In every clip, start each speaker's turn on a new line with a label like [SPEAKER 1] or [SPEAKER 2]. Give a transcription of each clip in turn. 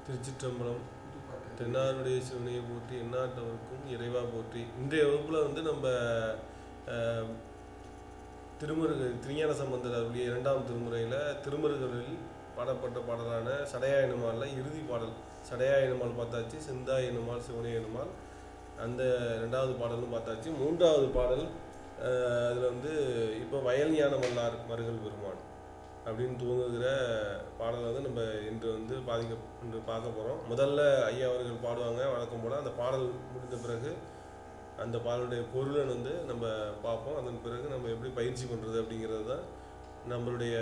[SPEAKER 1] திருச்சிற்றம்பலம் தென்னாருடைய சிவனையை போற்றி எந்நாட்டவருக்கும் இறைவா போற்றி இன்றைய வகுப்பில் வந்து நம்ம அஹ், திருமுருக திருஞான சம்பந்தர் அவருடைய இரண்டாம் திருமுறையில் திருமுருகரில் பாடப்பட்ட பாடலான சடையாயனமாலில் இறுதி பாடல் சடையாயனமால் பார்த்தாச்சு சிந்தாயனமால் சிவனையனுமால் அந்த ரெண்டாவது பாடலும் பார்த்தாச்சு மூன்றாவது பாடல் அதில் வந்து இப்போ வயல் ஞான மல்லார் மருகல் பெருமான் அப்படின்னு துவங்குகிற பாடலை வந்து நம்ம இன்று வந்து பாதிக்க இன்று பார்க்க போகிறோம் முதல்ல ஐயா அவர்கள் பாடுவாங்க வழக்கம் போல் அந்த பாடல் முடிந்த பிறகு அந்த பாடலுடைய பொருளை வந்து நம்ம பார்ப்போம் அதன் பிறகு நம்ம எப்படி பயிற்சி பண்ணுறது அப்படிங்கிறது தான் நம்மளுடைய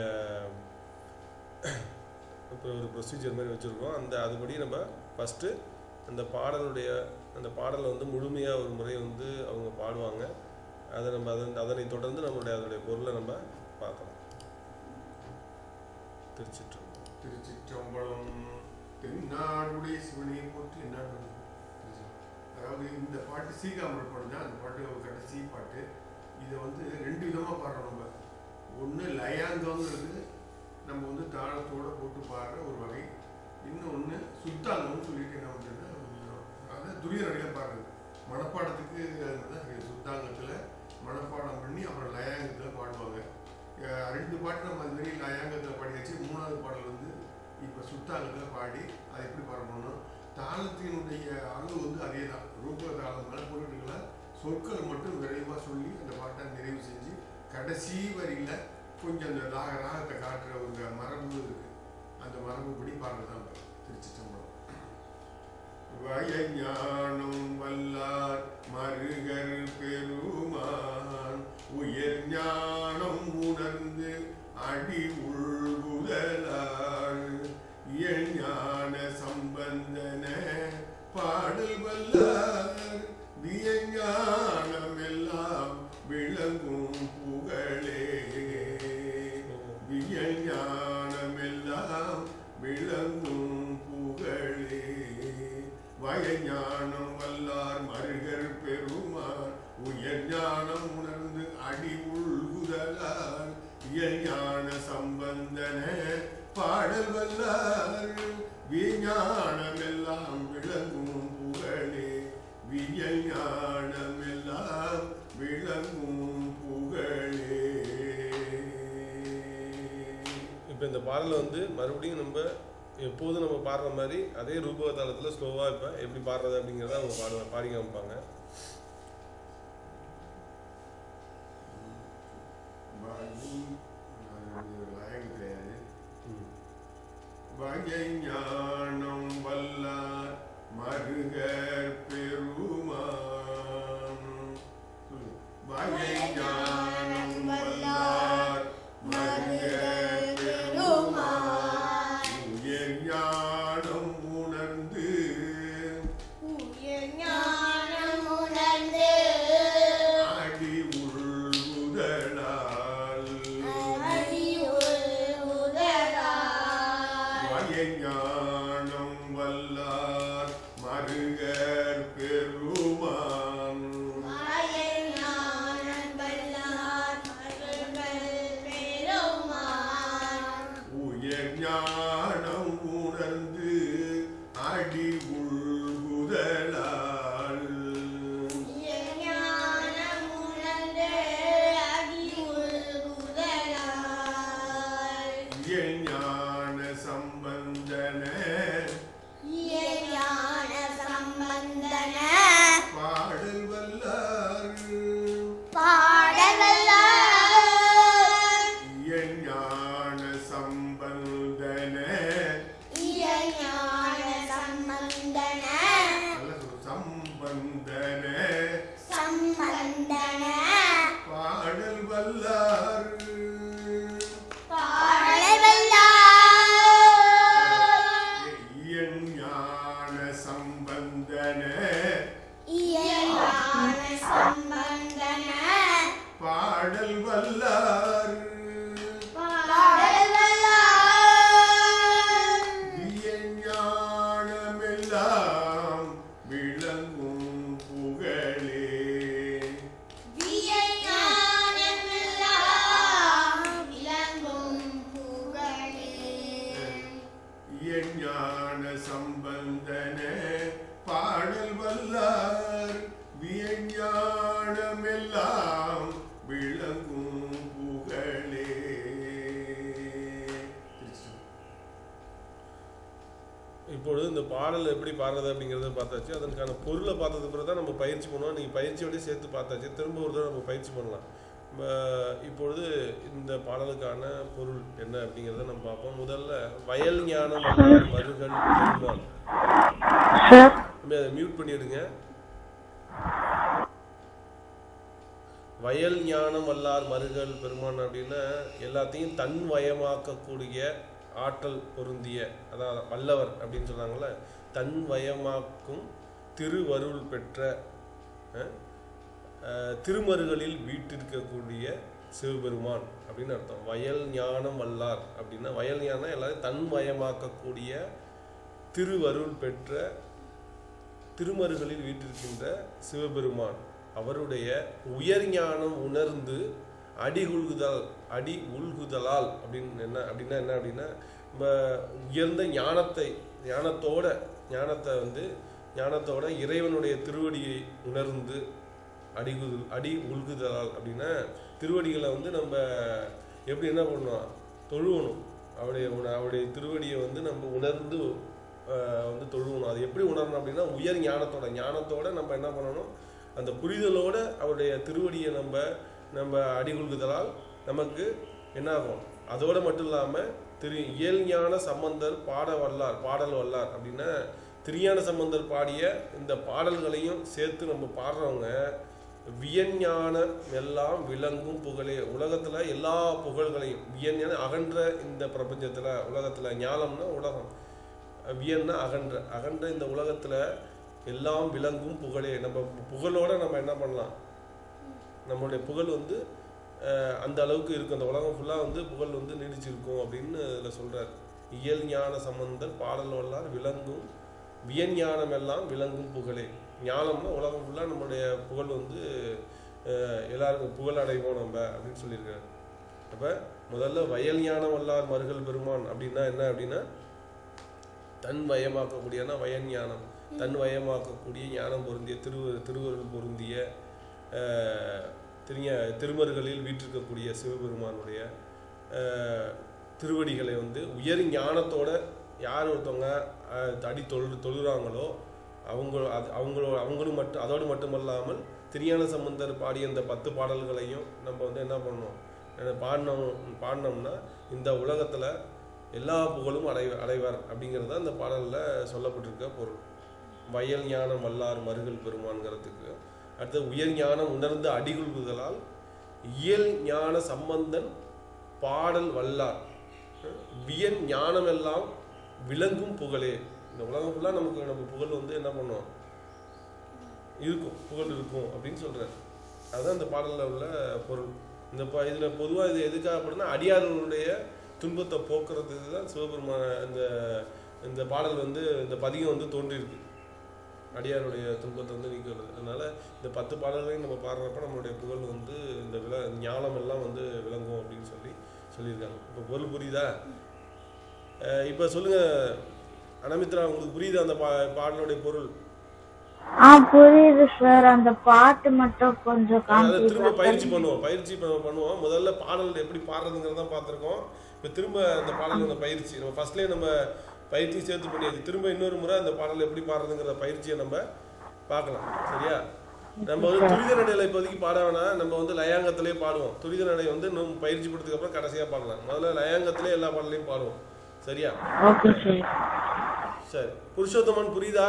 [SPEAKER 1] இப்போ ஒரு ப்ரொசீஜர் மாதிரி வச்சுருக்கோம் அந்த அதுபடி நம்ம ஃபஸ்ட்டு அந்த பாடலுடைய அந்த பாடலை வந்து முழுமையாக ஒரு முறை வந்து அவங்க பாடுவாங்க அதை நம்ம அதன் அதனை தொடர்ந்து நம்மளுடைய அதனுடைய பொருளை நம்ம பார்க்கலாம் திருச்சிற்றம்பலம்
[SPEAKER 2] திருச்சிற்றம்பலம் தென்னாடுடைய சிவனையை போற்றி என்னாடு அதாவது இந்த பாட்டு சீகாமர் பாட்டு தான் அந்த பாட்டு ஒரு கடைசி பாட்டு இதை வந்து ரெண்டு விதமாக பாடுறோம் நம்ம ஒன்று லயாங்கங்கிறது நம்ம வந்து தாளத்தோட போட்டு பாடுற ஒரு வகை இன்னொன்று சுத்தாங்கம்னு சொல்லிட்டு என்ன பண்ணுறதுன்னா அதாவது துரியரடியில் பாடுறது மனப்பாடத்துக்கு அதுதான் சுத்தாங்கத்தில் மனப்பாடம் பண்ணி அப்புறம் லயாங்கத்தில் பாடுவாங்க அஹ் ரெண்டு பாட்டு நம்ம அது மாதிரி லயாங்கத்தில் பாடியாச்சு மூணாவது பாடல் வந்து இப்போ சுத்தாங்கத்தில் பாடி அதை எப்படி பாடணும் தாளத்தினுடைய அளவு வந்து அதே தான் ரூப தாளம் மேலே போட்டுட்டுங்கள சொற்கள் மட்டும் விரைவாக சொல்லி அந்த பாட்டை நிறைவு செஞ்சு கடைசி வரியில் கொஞ்சம் அந்த ராக ராகத்தை காட்டுற ஒரு மரபு இருக்கு அந்த மரபுப்படி பாடுறது தான் திருச்சிட்டம்பலம் வயஞானம் வல்லார் மருகர் பெருமான் உயர் ஞானம் உணர்ந்து அடி உள்குதலாள் ஞான சம்பந்தன பாடல் வல்லார் வியஞானம் எல்லாம் விளங்கும் புகழே வியஞானம் எல்லாம் விளங்கும் புகழே வயஞானம் வல்லார் மருகர் பெருமான் உயர் ஞானம் உணர்ந்து அடி உள்குதலார் இயஞான சம்பந்தன பாடல் வல்லார் விஞ்ஞானம் எல்லாம் விளங்கும் புகழே வியஞானம் எல்லாம் விளங்கும் புகழே
[SPEAKER 1] இப்போ இந்த பாடலை வந்து மறுபடியும் நம்ம எப்போதும் நம்ம பாடுற மாதிரி அதே ரூபக தாளத்தில் ஸ்லோவாக இப்போ எப்படி பாடுறது அப்படிங்கிறத அவங்க பாடுவாங்க பாடி காமிப்பாங்க
[SPEAKER 2] வகைஞானம் வல்லார் மருகர் பெருமான் வகைஞானம் வல்லார் மருகர் பெருமான் உயர் ஞானம் உணர்ந்து
[SPEAKER 3] ஞானம் உணர்ந்து
[SPEAKER 2] அடி உள்குதலால்
[SPEAKER 3] அடியுள் உதராய்
[SPEAKER 2] வயஞானம் வல்லார் மருகர் பெருமான்
[SPEAKER 3] மாயஞானம் வல்லார் மருகள் பெருமான்
[SPEAKER 2] உயர் ஞானம் உணர்ந்து அடி உள்குதலால்
[SPEAKER 3] ஞானம் உணர்ந்து அடியுள் உதராய்
[SPEAKER 2] ஞான சம்பந்தன
[SPEAKER 3] ஞான சம்பந்தன
[SPEAKER 2] பாடல் வல்லார்
[SPEAKER 3] பாடவல்லார்
[SPEAKER 2] ஞான சம்பந்தன
[SPEAKER 3] ஞான சம்பந்தன
[SPEAKER 2] நல்ல சொல்லு, சம்பந்தன
[SPEAKER 3] சம்பந்தன
[SPEAKER 2] பாடல் வல்லார்
[SPEAKER 3] பாடவல்லார்
[SPEAKER 2] ஞான சம்பந்தன
[SPEAKER 3] ஞான சம்பந்தன
[SPEAKER 2] பாடல் வல்லார்
[SPEAKER 3] பாடவல்லார்
[SPEAKER 2] சம்பந்தன பாடல் வல்லார் வியஞானமெல்லாம் விளங்கும் புகழே திருச்சி
[SPEAKER 1] இப்பொழுது இந்த பாடல் எப்படி பாடுறது அப்படிங்கிறத பார்த்தாச்சு அதற்கான பொருளை பார்த்தது பிறகு தான் நம்ம பயிற்சி பண்ணுவோம் நீங்கள் பயிற்சியோடய சேர்த்து பார்த்தாச்சு திரும்ப ஒரு தடவை நம்ம பயிற்சி பண்ணலாம் நம்ம இப்பொழுது இந்த பாடலுக்கான பொருள் என்ன அப்படிங்கிறத நம்ம பார்ப்போம் முதல்ல வயல் ஞானம் வல்லார் மருகன் பெருமான்
[SPEAKER 4] சார்
[SPEAKER 1] தம்பி, அதை மியூட் பண்ணிடுங்க வயல் ஞானம் வல்லார் மருகல் பெருமான் அப்படின்னா எல்லாத்தையும் தன் வயமாக்கக்கூடிய ஆற்றல் பொருந்திய அதாவது வல்லவர் அப்படின்னு சொல்றாங்கல்ல தன் வயமாக்கும் திருவருள் பெற்ற அஹ், அஹ், திருமருகளில் வீட்டிருக்கக்கூடிய சிவபெருமான் அப்படின்னு அர்த்தம் வயல் ஞானம் வல்லார் அப்படின்னா வயல் ஞானம் எல்லாரையும் தன் வயமாக்கக்கூடிய திருவருள் பெற்ற திருமருகளில் வீட்டிருக்கின்ற சிவபெருமான் அவருடைய உயர் ஞானம் உணர்ந்து அடி உள்குதல் அடி உள்குதலால் அப்படின்னு என்ன அப்படின்னா என்ன அப்படின்னா நம்ம உயர்ந்த ஞானத்தை ஞானத்தோட ஞானத்தை வந்து ஞானத்தோட இறைவனுடைய திருவடியை உணர்ந்து அடிகுதல் அடி உள்குதலால் அப்படின்னா திருவடிகளை வந்து நம்ம எப்படி என்ன பண்ணணும் தொழுவணும் அவருடைய உண- அவருடைய திருவடியை வந்து நம்ம உணர்ந்து ஆஹ், வந்து தொழுவணும் அது எப்படி உணரணும் அப்படின்னா உயர் ஞானத்தோட ஞானத்தோட நம்ம என்ன பண்ணணும் அந்த புரிதலோட அவருடைய திருவடியை நம்ம நம்ம அடிகொள்குதலால் நமக்கு என்ன ஆகும் அதோட மட்டும் இல்லாமல் திரு இயல் ஞான சம்பந்தர் பாட வல்லார் பாடல் வல்லார் அப்படின்னா திருஞான சம்பந்தர் பாடிய இந்த பாடல்களையும் சேர்த்து நம்ம பாடுறவங்க வியஞ்ஞானம் எல்லாம் விளங்கும் புகழே உலகத்துல எல்லா புகழ்களையும் வியஞான அகன்ற இந்த பிரபஞ்சத்துல உலகத்துல ஞானம்னா உலகம் வியன்னா அகன்ற அகன்ற இந்த உலகத்துல எல்லாம் விளங்கும் புகழே நம்ம புகழோட நம்ம என்ன பண்ணலாம் நம்மளுடைய புகழ் வந்து அஹ், அந்த அளவுக்கு இருக்கும் அந்த உலகம் ஃபுல்லாக வந்து புகழ் வந்து நீடிச்சிருக்கும் அப்படின்னு இதில் சொல்றார் இயல் ஞான சம்பந்தர் பாடல் வல்லார் விளங்கும் வியஞானம் எல்லாம் விளங்கும் புகழே ஞானம்னா உலகம் ஃபுல்லாக நம்மளுடைய புகழ் வந்து அஹ், எல்லாருக்கும் புகழ் அடைவோம் நம்ம அப்படின்னு சொல்லியிருக்காரு அப்போ முதல்ல வயல் ஞானம் வல்லார் மருகல் பெருமான் அப்படின்னா என்ன அப்படின்னா தன் வயமாக்கக்கூடியனா வயன் ஞானம் தன் வயமாக்கக்கூடிய ஞானம் பொருந்திய திரு திருவருள் பொருந்திய அஹ், திருஞ திருமருகளில் வீற்றிருக்கக்கூடிய சிவபெருமானுடைய அஹ், திருவடிகளை வந்து உயர் ஞானத்தோட யார் ஒருத்தவங்க அஹ், அடி தொழு தொழுறாங்களோ அவங்க அது அவங்களோ அவங்களும் மட்டும் அதோடு மட்டுமல்லாமல் திருஞான சம்பந்தர் பாடிய இந்த பத்து பாடல்களையும் நம்ம வந்து என்ன பண்ணணும் என்ன பாடினோம் பாடினோம்னா இந்த உலகத்தில் எல்லா புகழும் அடை அடைவார் அப்படிங்கிறது தான் இந்த பாடலில் சொல்லப்பட்டிருக்க பொருள் வயல் ஞானம் வல்லார் மருகல் பெருமான்கிறதுக்கு அடுத்து உயர் ஞானம் உணர்ந்து அடிகொள்வதலால் இயல் ஞான சம்பந்தன் பாடல் வல்லார் வியன் ஞானமெல்லாம் விளங்கும் புகழே இந்த உலகம் ஃபுல்லாக நமக்கு நம்ம புகழ் வந்து என்ன பண்ணும் இருக்கும் புகழ் இருக்கும் அப்படின்னு சொல்றாரு அதுதான் இந்த பாடலில் உள்ள பொருள் இந்த ப இதில் பொதுவாக இது எதுக்காக அப்படின்னா அடியார்களுடைய துன்பத்தை போக்குறதுக்கு தான் சிவபெருமான இந்த இந்த பாடல் வந்து இந்த பதிகம் வந்து தோன்றியிருக்கு அடியாருடைய துன்பத்தை வந்து நீக்கிறது அதனால இந்த பத்து பாடல்களையும் நம்ம பாடுறப்ப நம்மளுடைய புகழ் வந்து இந்த விள ஞானம் எல்லாம் வந்து விளங்கும் அப்படின்னு சொல்லி சொல்லியிருக்காங்க இப்போ பொருள் புரியுதா அஹ் இப்போ சொல்லுங்க அனமித்ரா உங்களுக்கு புரியுதா அந்த பா பாடலுடைய பொருள்
[SPEAKER 4] ஆ புரியுது சார் அந்த பாட்டு மட்டும் கொஞ்சம்
[SPEAKER 1] அதை திரும்ப
[SPEAKER 4] காமிச்சு
[SPEAKER 1] பயிற்சி பண்ணுவோம் பயிற்சி ப- பண்ணுவோம் முதல்ல பாடல் எப்படி பாடுறதுங்கிறத பார்த்துருக்கோம் இப்போ திரும்ப அந்த பாடல் அந்த பயிற்சி நம்ம ஃபர்ஸ்ட்லேயே நம்ம பயிற்சி சேர்த்து பண்ணியாச்சு திரும்ப இன்னொரு முறை அந்த பாடல் எப்படி பாடுறதுங்கிற பயிற்சியை நம்ம பார்க்கலாம் சரியா நம்ம வந்து துரித நடையில இப்போதைக்கு பாட வேணாம் நம்ம வந்து லயாங்கத்திலே பாடுவோம் துரித நடை வந்து இன்னும் பயிற்சி கொடுத்ததுக்கு அப்புறம் கடைசியாக பாடலாம் முதல்ல லயாங்கத்திலே எல்லா பாடலையும் பாடுவோம் சரியா
[SPEAKER 4] ஓகே சார்
[SPEAKER 1] சரி புருஷோத்தமன் புரியுதா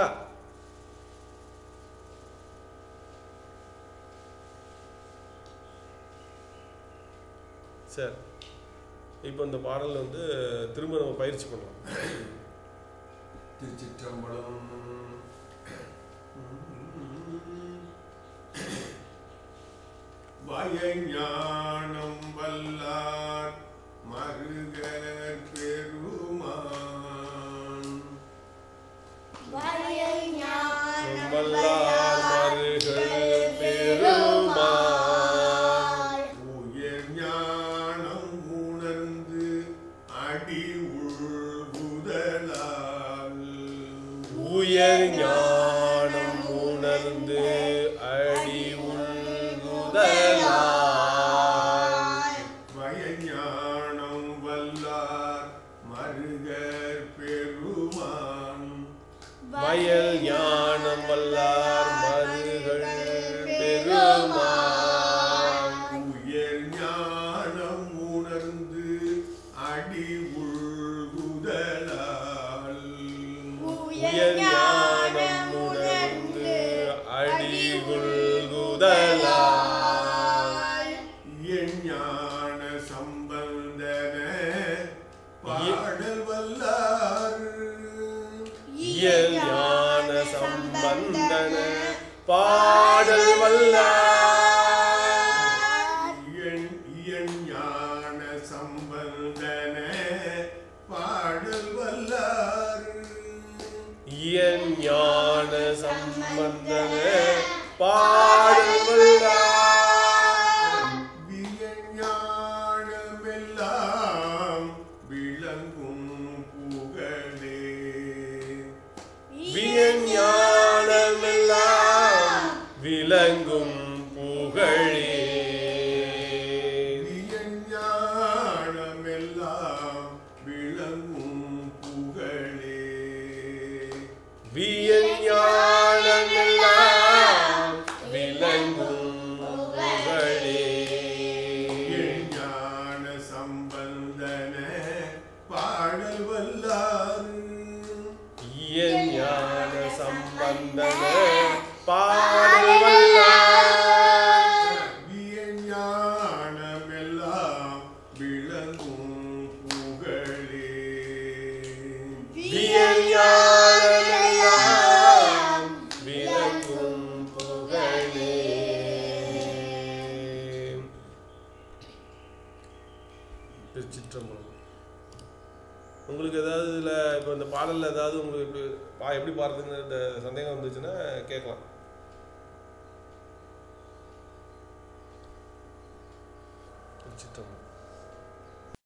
[SPEAKER 1] சரி இப்போ இந்த பாடல் வந்து திரும்ப நம்ம பயிற்சி பண்ணலாம்
[SPEAKER 2] திருச்சிற்றம்பலம் வயஞானம் வல்லார் மருகர் பெருமான்
[SPEAKER 3] வயல் ஞானம்
[SPEAKER 1] வல்லார் மருகல் பெருமாள்
[SPEAKER 2] உயர் ஞானம் உணர்ந்து அடி உள்குதலால்
[SPEAKER 1] உயர் ஞானம் உணர்ந்து அடி உள்குதலாய்
[SPEAKER 2] வயஞானம் வல்லார் மருகர் பெருமான்
[SPEAKER 1] வயல் ஞானம் வல்லார் மருகள் பெருமான்
[SPEAKER 2] உயர் ஞானம் உணர்ந்து அடி உள்குதலால்
[SPEAKER 1] உயர் ஞானம் உணர்ந்து அடி உள்குதலாய்
[SPEAKER 2] என் ஞான சம்பந்தன பாடல் வல்லார்
[SPEAKER 1] இயல் ஞான சம்பந்தன பாடல் வல்லார்
[SPEAKER 2] என் என் ஞான சம்பந்தன பாடல் வல்லார்
[SPEAKER 1] இயன் ஞான சம்பந்தன பாடல் வல்லார்
[SPEAKER 2] வியஞானமெல்லாம் விளங்கும் புகழே
[SPEAKER 1] வியஞானமெல்லாம் விளங்கும் புகழே
[SPEAKER 2] வியஞானமெல்லாம் விளங்கும் புகழே
[SPEAKER 1] வியஞானமெல்லாம் விளங்கும் புகழே
[SPEAKER 2] ஞான சம்பந்தன பாடல் வல்லார்
[SPEAKER 1] இயன் ஞான சம்பந்தன பாடல் வல்லார்
[SPEAKER 2] வியஞானமெல்லாம் விளங்கும் புகழே
[SPEAKER 1] வியஞானமெல்லாம் விளங்கும் புகழே திருச்சிற்றம்பலம் உங்களுக்கு ஏதாவது இதில் இப்போ இந்த பாடலில் ஏதாவது உங்களுக்கு எப்படி பா எப்படி பாடுறதுங்கிற சந்தேகம் வந்துச்சுன்னா கேட்கலாம் திருச்சிற்றம்பலம்